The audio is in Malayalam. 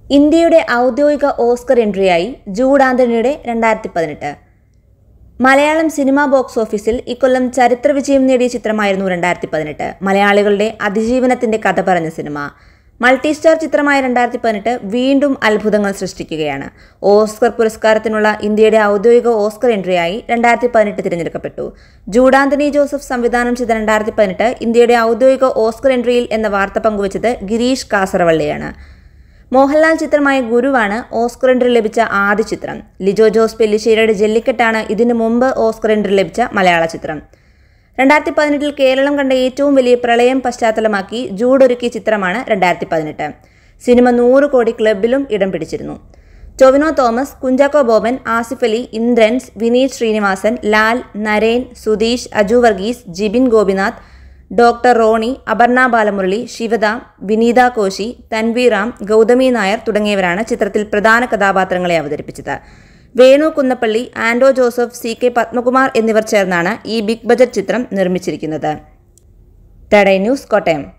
ഇന്ത്യയുടെ ഔദ്യോഗിക ഓസ്കർ എൻട്രിയായി ജൂഡ് ആന്റണിയുടെ രണ്ടായിരത്തി പതിനെട്ട് മലയാളം സിനിമാ ബോക്സ് ഓഫീസിൽ ഇക്കൊല്ലം ചരിത്ര വിജയം നേടിയ ചിത്രമായിരുന്നു രണ്ടായിരത്തി പതിനെട്ട് മലയാളികളുടെ അതിജീവനത്തിന്റെ കഥ പറഞ്ഞ സിനിമ മൾട്ടി സ്റ്റാർ ചിത്രമായ രണ്ടായിരത്തി പതിനെട്ട് വീണ്ടും അത്ഭുതങ്ങൾ സൃഷ്ടിക്കുകയാണ് ഓസ്കർ പുരസ്കാരത്തിനുള്ള ഇന്ത്യയുടെ ഔദ്യോഗിക ഓസ്കർ എൻട്രിയായി രണ്ടായിരത്തി പതിനെട്ട് തിരഞ്ഞെടുക്കപ്പെട്ടു ജൂഡാന്തനി ജോസഫ് സംവിധാനം ചെയ്ത രണ്ടായിരത്തി പതിനെട്ട് ഇന്ത്യയുടെ ഔദ്യോഗിക ഓസ്കർ എൻട്രിയിൽ എന്ന വാർത്ത പങ്കുവച്ചത് ഗിരീഷ് കാസറവള്ളിയാണ് മോഹൻലാൽ ചിത്രമായ ഗുരുവാണ് ഓസ്കർ എൻട്രി ലഭിച്ച ആദ്യ ചിത്രം ലിജോ ജോസ് പെല്ലിശ്ശേരിയുടെ ജല്ലിക്കെട്ടാണ് ഇതിനു മുമ്പ് ഓസ്കർ എൻട്രി ലഭിച്ച മലയാള ചിത്രം രണ്ടായിരത്തി പതിനെട്ടിൽ കേരളം കണ്ട ഏറ്റവും വലിയ പ്രളയം പശ്ചാത്തലമാക്കി ജൂഡൊരുക്കിയ ചിത്രമാണ് രണ്ടായിരത്തി പതിനെട്ട് സിനിമ നൂറ് കോടി ക്ലബിലും ഇടം പിടിച്ചിരുന്നു ടൊവിനോ തോമസ് കുഞ്ചാക്കോ ബോബൻ ആസിഫ് അലി ഇന്ദ്രൻസ് വിനീത് ശ്രീനിവാസൻ ലാൽ നരേൻ സുധീഷ് അജു വർഗീസ് ജിബിൻ ഗോപിനാഥ് ഡോക്ടർ റോണി അപർണ ബാലമുരളി ശിവദ വിനീത കോശി തൻവീറാം ഗൗതമി നായർ തുടങ്ങിയവരാണ് ചിത്രത്തിൽ പ്രധാന കഥാപാത്രങ്ങളെ അവതരിപ്പിച്ചത് വേണു കുന്നപ്പള്ളി ആൻഡോ ജോസഫ് സി കെ പത്മകുമാർ എന്നിവർ ചേർന്നാണ് ഈ ബിഗ് ബജറ്റ് ചിത്രം നിർമ്മിച്ചിരിക്കുന്നത് ടഡൈ ന്യൂസ് കോട്ടയം